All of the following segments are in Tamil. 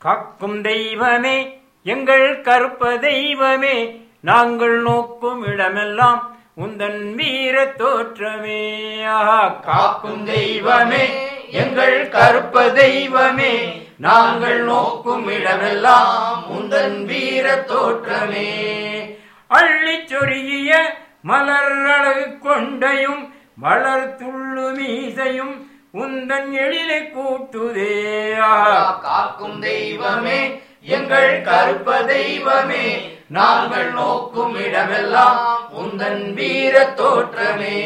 காக்கும் தெய்வமே எங்கள் கருப்ப தெய்வமே நாங்கள் நோக்கும் இடமெல்லாம் உந்தன் வீர தோற்றமே ஆஹா, காக்கும் தெய்வமே எங்கள் கருப்ப தெய்வமே நாங்கள் நோக்கும் இடமெல்லாம் உந்தன் வீர தோற்றமே அள்ளிச் சொருகிய மலர் அழகு கொண்டையும் வளர் துள்ளு மீசையும் உந்தன் எழிலை கூட்டுதே ஆஹா, காக்கும் தெய்வமே எங்கள் கருப்ப தெய்வமே நாங்கள் நோக்கும் இடமெல்லாம் உந்தன் வீர தோற்றமே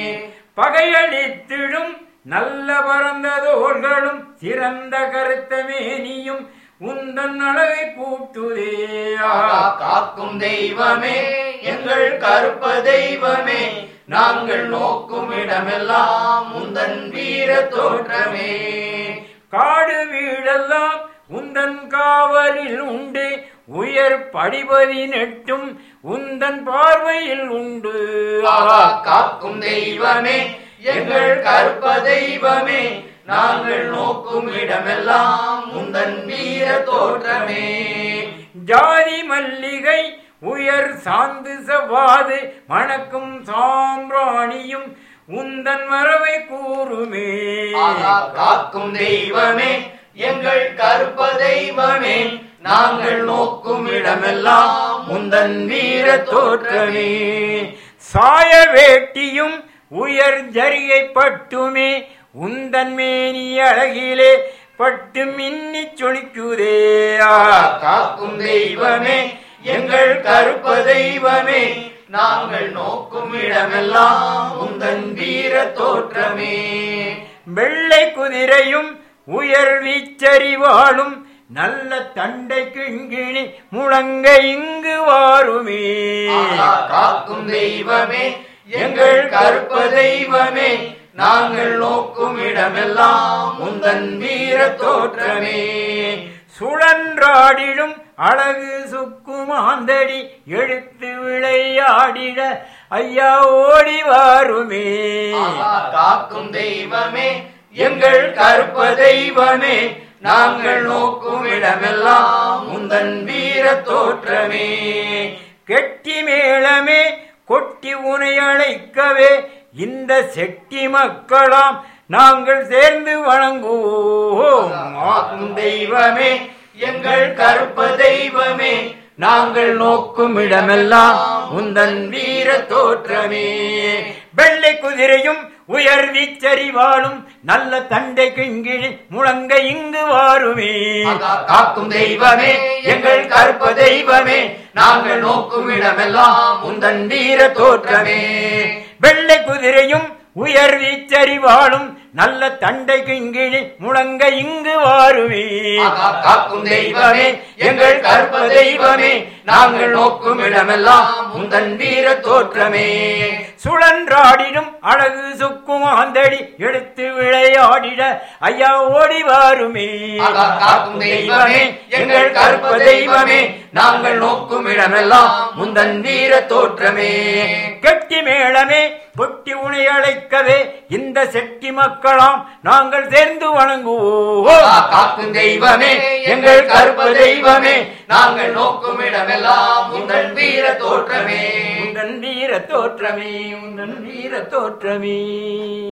பகையளித்திடும் நல்ல பரந்த தோள்களும் சிறந்த கருத்த மேனியும் உந்தன் அழகை கூட்டுதே ஆஹா, காக்கும் தெய்வமே எங்கள் கருப்ப தெய்வமே நாங்கள் நோக்கும் இடமெல்லாம் உந்தன் வீர தோற்றமே காடு வீடெல்லாம் உந்தன் காவலில் உண்டு உயர் படிபதி நெட்டும் உந்தன் பார்வையில் உண்டு ஆஹா, காக்கும் தெய்வமே எங்கள் கருப்ப தெய்வமே நாங்கள் நோக்கும் இடமெல்லாம் உந்தன் வீர தோற்றமே ஜாதி மல்லிகை உயர் சாந்து சவாது மணக்கும் சாம்பிராணியும் உந்தன் மரவை கூறுமே ஆஹா, காக்கும் தெய்வமே எங்கள் கருப்ப தெய்வமே நாங்கள் நோக்கும் இடமெல்லாம் உந்தன் வீர தோற்றமே சாய வேட்டியும் உயர் ஜரிகை பட்டுமே உந்தன் மேனி அழகிலே பட்டு மின்னிச் சொலிக்குதே ஆஹா, காக்கும் தெய்வமே எங்கள் கருப்ப தெய்வமே நாங்கள் நோக்கும் இடமெல்லாம் உந்தன் வீர தோற்றமே வெள்ளை குதிரையும் உயர் வீச்சரிவாளும் நல்ல தண்டை கிங்கிணி முழங்க இங்கு வாருமே ஆஹா, காக்கும் தெய்வமே எங்கள் கருப்ப தெய்வமே நாங்கள் நோக்கும் இடமெல்லாம் உந்தன் வீர தோற்றமே சுழன்றாடிடும் அழகு சுக்குமாந்தடி எடுத்து விளையாடிட ஐயா ஓடி வாருமே ஆஹா, காக்கும் தெய்வமே எங்கள் கருப்ப தெய்வமே நாங்கள் நோக்கும் இடமெல்லாம் உந்தன் வீர தோற்றமே கெட்டி மேளமே கொட்டி உனை அழைக்கவே இந்த செட்டி மக்களாம் நாங்கள் சேர்ந்து வணங்குவோம் ஆக்கும் தெய்வமே எங்கள் கருப்ப தெய்வமே நாங்கள் நோக்கும் இடமெல்லாம் உந்தன் வீர தோற்றமே வெள்ளை குதிரையும் உயர் வீச்சரிவாளும் நல்ல தண்டை கிங்கிழி முழங்க இங்கு வாருமே ஆகா, காக்கும் தெய்வமே எங்கள் கருப்ப தெய்வமே நாங்கள் நோக்கும் இடமெல்லாம் உந்தன் வீர தோற்றமே வெள்ளை குதிரையும் உயர் வீச்சரிவாளும் நல்ல தண்டை கிங்கிழி முழங்க இங்கு வாருமே ஆகா, காக்கும் தெய்வமே எங்கள் கருப்ப தெய்வமே நாங்கள் நோக்கும் இடமெல்லாம் உந்தன் வீர தோற்றமே சுழன்றாடிடும் அழகு சுக்குமாந்தடி எடுத்து விளையாடிட ஐயா ஓடி வாருமே ஆகா, காக்கும் தெய்வமே எங்கள் கருப்ப தெய்வமே நாங்கள் நோக்கும் இடமெல்லாம் உந்தன் வீர தோற்றமே கெட்டி மேளமே கொட்டி உனை அழைக்கவே இந்த செட்டி மக்களாம் நாங்கள் சேர்ந்து வணங்குவோம் ஆகா, காக்கும் தெய்வமே எங்கள் கருப்ப தெய்வமே நாங்கள் நோக்கும் இடமெல்லாம் உந்தன் வீர தோற்றமே உந்தன் வீர தோற்றமே உந்தன் வீர தோற்றமே